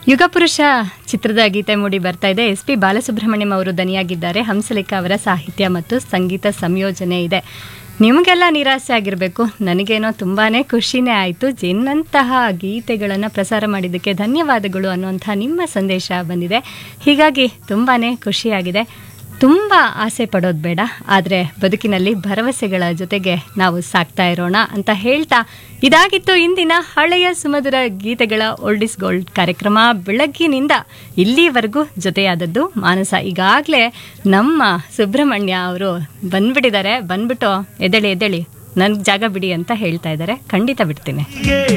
ಯುಗಪುರುಷ ಚಿತ್ರದ ಗೀತೆ ಮೂಡಿ ಬರ್ತಾ ಇದೆ ಎಸ್ ಪಿ ಬಾಲಸುಬ್ರಹ್ಮಣ್ಯಂ ಅವರು ದನಿಯಾಗಿದ್ದಾರೆ ಹಂಸಲೇಖ ಅವರ ಸಾಹಿತ್ಯ ಮತ್ತು ಸಂಗೀತ ಸಂಯೋಜನೆ ಇದೆ ನಿಮಗೆಲ್ಲ ನಿರಾಸೆ ಆಗಿರಬೇಕು ನನಗೇನೋ ತುಂಬಾ ಖುಷಿನೇ ಆಯಿತು ಜಿನ್ನಂತಹ ಗೀತೆಗಳನ್ನು ಪ್ರಸಾರ ಮಾಡಿದ್ದಕ್ಕೆ ಧನ್ಯವಾದಗಳು ಅನ್ನುವಂಥ ನಿಮ್ಮ ಸಂದೇಶ ಬಂದಿದೆ ಹೀಗಾಗಿ ತುಂಬಾ ಖುಷಿಯಾಗಿದೆ ತುಂಬ ಆಸೆ ಪಡೋದು ಬೇಡ ಆದರೆ ಬದುಕಿನಲ್ಲಿ ಭರವಸೆಗಳ ಜೊತೆಗೆ ನಾವು ಸಾಕ್ತಾ ಇರೋಣ ಅಂತ ಹೇಳ್ತಾ ಇದಾಗಿತ್ತು ಇಂದಿನ ಹಳೆಯ ಸುಮಧುರ ಗೀತೆಗಳ ಓಲ್ಡಿಸ್ ಗೋಲ್ಡ್ ಕಾರ್ಯಕ್ರಮ ಬೆಳಗ್ಗಿನಿಂದ ಇಲ್ಲಿವರೆಗೂ ಜೊತೆಯಾದದ್ದು ಮಾನಸ ಈಗಾಗಲೇ ನಮ್ಮ ಸುಬ್ರಹ್ಮಣ್ಯ ಅವರು ಬಂದ್ಬಿಟ್ಟಿದ್ದಾರೆ ಬಂದ್ಬಿಟ್ಟು ಎದ್ದೇಳಿ ಎದ್ದೇಳಿ ನನ್ಗೆ ಜಾಗ ಬಿಡಿ ಅಂತ ಹೇಳ್ತಾ ಇದ್ದಾರೆ ಖಂಡಿತ ಬಿಡ್ತೀನಿ